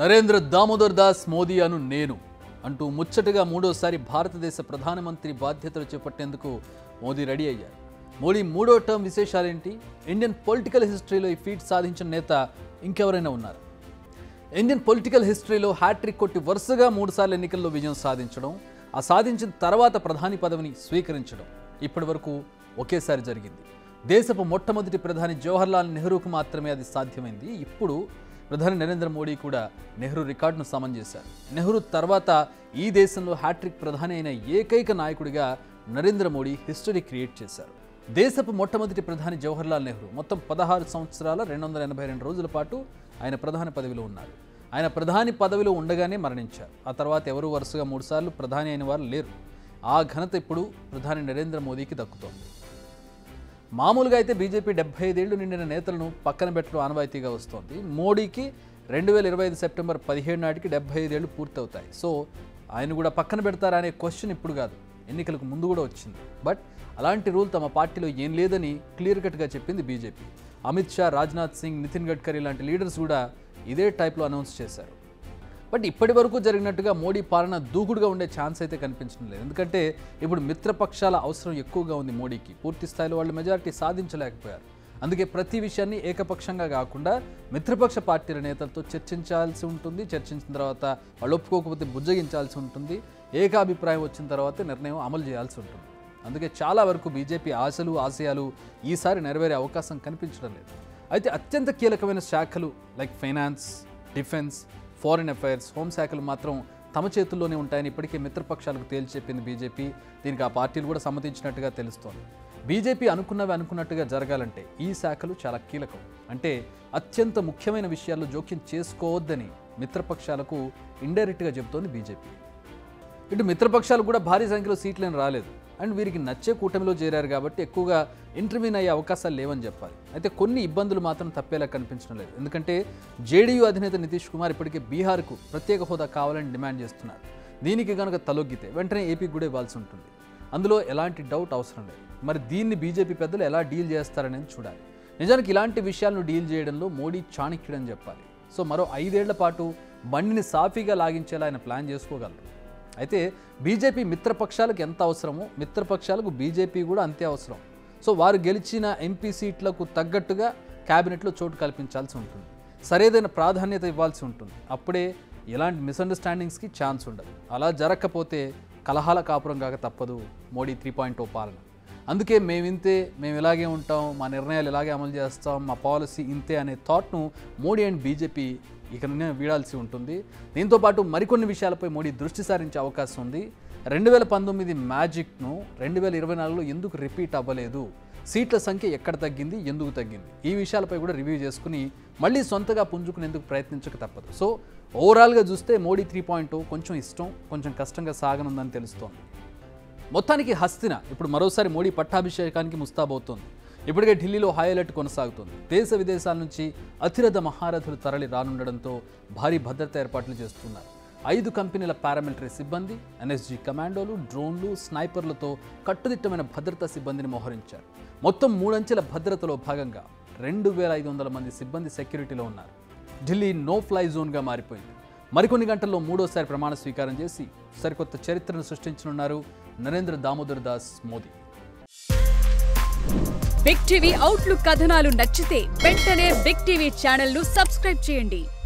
నరేంద్ర దామోదర్ దాస్ మోదీ అను నేను అంటూ ముచ్చటగా మూడోసారి భారతదేశ ప్రధానమంత్రి బాధ్యతలు చేపట్టేందుకు మోదీ రెడీ అయ్యారు మోడీ మూడో టర్మ్ విశేషాలేంటి ఇండియన్ పొలిటికల్ హిస్టరీలో ఈ ఫీట్ సాధించిన నేత ఇంకెవరైనా ఉన్నారు ఇండియన్ పొలిటికల్ హిస్టరీలో హ్యాట్రిక్ కొట్టి వరుసగా మూడుసార్లు ఎన్నికల్లో విజయం సాధించడం ఆ సాధించిన తర్వాత ప్రధాని పదవిని స్వీకరించడం ఇప్పటి వరకు ఒకేసారి జరిగింది దేశపు మొట్టమొదటి ప్రధాని జవహర్లాల్ నెహ్రూకు మాత్రమే అది సాధ్యమైంది ఇప్పుడు ప్రధాని నరేంద్ర మోడీ కూడా నెహ్రూ రికార్డును సమన్ చేశారు నెహ్రూ తర్వాత ఈ దేశంలో హ్యాట్రిక్ ప్రధాని అయిన ఏకైక నాయకుడిగా నరేంద్ర మోడీ హిస్టరీ క్రియేట్ చేశారు దేశపు మొట్టమొదటి ప్రధాని జవహర్లాల్ నెహ్రూ మొత్తం పదహారు సంవత్సరాల రెండు వందల ఎనభై రెండు రోజుల పాటు ఆయన ప్రధాని పదవిలో ఉన్నారు ఆయన ప్రధాని పదవిలో ఉండగానే మరణించారు ఆ తర్వాత ఎవరు వరుసగా మూడుసార్లు ప్రధాని అయిన వారు లేరు ఆ ఘనత ఇప్పుడు ప్రధాని నరేంద్ర మోదీకి దక్కుతోంది మామూలుగా అయితే బీజేపీ డెబ్బై ఐదేళ్లు నిండిన నేతలను పక్కన పెట్టడం ఆనవాయితీగా వస్తోంది మోడీకి రెండు వేల ఇరవై ఐదు సెప్టెంబర్ పదిహేడు నాటికి డెబ్బై ఐదేళ్లు పూర్తవుతాయి సో ఆయన కూడా పక్కన పెడతారా అనే క్వశ్చన్ ఇప్పుడు కాదు ఎన్నికలకు ముందు కూడా వచ్చింది బట్ అలాంటి రూల్ తమ పార్టీలో ఏం లేదని క్లియర్ కట్గా చెప్పింది బీజేపీ అమిత్ షా రాజ్నాథ్ సింగ్ నితిన్ గడ్కరీ లాంటి లీడర్స్ కూడా ఇదే టైప్లో అనౌన్స్ చేశారు బట్ ఇప్పటి వరకు జరిగినట్టుగా మోడీ పాలన దూకుడుగా ఉండే ఛాన్స్ అయితే కనిపించడం లేదు ఎందుకంటే ఇప్పుడు మిత్రపక్షాల అవసరం ఎక్కువగా ఉంది మోడీకి పూర్తి స్థాయిలో వాళ్ళు మెజారిటీ సాధించలేకపోయారు అందుకే ప్రతి విషయాన్ని ఏకపక్షంగా కాకుండా మిత్రపక్ష పార్టీల నేతలతో చర్చించాల్సి ఉంటుంది చర్చించిన తర్వాత వాళ్ళు ఒప్పుకోకపోతే బుజ్జగించాల్సి ఉంటుంది ఏకాభిప్రాయం వచ్చిన తర్వాత నిర్ణయం అమలు చేయాల్సి ఉంటుంది అందుకే చాలా వరకు బీజేపీ ఆశలు ఆశయాలు ఈసారి నెరవేరే అవకాశం కనిపించడం లేదు అయితే అత్యంత కీలకమైన శాఖలు like finance defence foreign affairs హోంశాఖలు మాత్రం తమ చేతుల్లోనే ఉంటాయని ఇప్పటికే మిత్రపక్షాలకు తేల్చి చెప్పింది బీజేపీ దీనికి ఆ పార్టీలు కూడా సమ్మతించినట్టుగా తెలుస్తోంది బీజేపీ అనుకున్నవి అనుకున్నట్టుగా జరగాలంటే ఈ శాఖలు చాలా కీలకం అంటే అత్యంత ముఖ్యమైన విషయాల్లో జోక్యం చేసుకోవద్దని మిత్రపక్షాలకు ఇండైరెక్ట్గా చెబుతోంది బీజేపీ ఇటు మిత్రపక్షాలు కూడా భారీ సంఖ్యలో సీట్లను రాలేదు అండ్ వీరికి నచ్చే కూటమిలో చేరారు కాబట్టి ఎక్కువగా ఇంటర్వ్యూన్ అయ్యే అవకాశాలు లేవని చెప్పాలి అయితే కొన్ని ఇబ్బందులు మాత్రం తప్పేలా కనిపించడం లేదు ఎందుకంటే జేడీయూ అధినేత నితీష్ కుమార్ ఇప్పటికే బీహార్కు ప్రత్యేక హోదా కావాలని డిమాండ్ చేస్తున్నారు దీనికి కనుక తలొగ్గితే వెంటనే ఏపీకి కూడా ఇవ్వాల్సి ఉంటుంది అందులో ఎలాంటి డౌట్ అవసరం లేదు మరి దీన్ని బీజేపీ పెద్దలు ఎలా డీల్ చేస్తారనేది చూడాలి నిజానికి ఇలాంటి విషయాలను డీల్ చేయడంలో మోడీ చాణక్యుడని చెప్పాలి సో మరో ఐదేళ్ల పాటు బండిని సాఫీగా లాగించేలా ఆయన ప్లాన్ చేసుకోగలరు అయితే బీజేపీ మిత్రపక్షాలకు ఎంత అవసరమో మిత్రపక్షాలకు బీజేపీ కూడా అంతే అవసరం సో వారు గెలిచిన ఎంపీ సీట్లకు తగ్గట్టుగా క్యాబినెట్లో చోటు కల్పించాల్సి ఉంటుంది సరైన ప్రాధాన్యత ఇవ్వాల్సి ఉంటుంది అప్పుడే ఎలాంటి మిస్అండర్స్టాండింగ్స్కి ఛాన్స్ ఉండదు అలా జరగకపోతే కలహాల కాపురం కాక తప్పదు మోడీ త్రీ పాయింట్ ఓ పాలన అందుకే మేము ఇంతే మేము ఇలాగే ఉంటాం మా నిర్ణయాలు ఇలాగే అమలు చేస్తాం మా పాలసీ ఇంతే అనే థాట్ను మోడీ అండ్ బీజేపీ ఇక నుండి వీడాల్సి ఉంటుంది దీంతో పాటు మరికొన్ని విషయాలపై మోడీ దృష్టి సారించే అవకాశం ఉంది రెండు వేల పంతొమ్మిది మ్యాజిక్ను రెండు వేల ఇరవై నాలుగులో ఎందుకు రిపీట్ అవ్వలేదు సీట్ల సంఖ్య ఎక్కడ తగ్గింది ఎందుకు తగ్గింది ఈ విషయాలపై కూడా రివ్యూ చేసుకుని మళ్ళీ సొంతగా పుంజుకునేందుకు ప్రయత్నించక తప్పదు సో ఓవరాల్గా చూస్తే మోడీ త్రీ పాయింట్ కొంచెం ఇష్టం కొంచెం కష్టంగా సాగనుందని తెలుస్తోంది మొత్తానికి హస్తిన ఇప్పుడు మరోసారి మోడీ పట్టాభిషేకానికి ముస్తాబవుతోంది ఇప్పటికే ఢిల్లీలో హై అలర్ట్ కొనసాగుతోంది దేశ విదేశాల నుంచి అతిరథ మహారథులు తరలి రానుండడంతో భారీ భద్రత ఏర్పాట్లు చేస్తున్నారు ఐదు కంపెనీల పారామిలిటరీ సిబ్బంది ఎన్ఎస్జీ కమాండోలు డ్రోన్లు స్నైపర్లతో కట్టుదిట్టమైన భద్రతా సిబ్బందిని మోహరించారు మొత్తం మూడంచెల భద్రతలో భాగంగా రెండు వేల ఐదు వందల మంది సిబ్బంది సెక్యూరిటీలో ఉన్నారు ఢిల్లీ నో ఫ్లై జోన్గా మారిపోయింది మరికొన్ని గంటల్లో మూడోసారి ప్రమాణ స్వీకారం చేసి సరికొత్త చరిత్రను సృష్టించనున్నారు Narendra Damodar Das Modi big TV outlook కథనాలు నచ్చితే వెంటనే బిగ్ టీవీ ఛానల్ ను సబ్స్క్రైబ్ చేయండి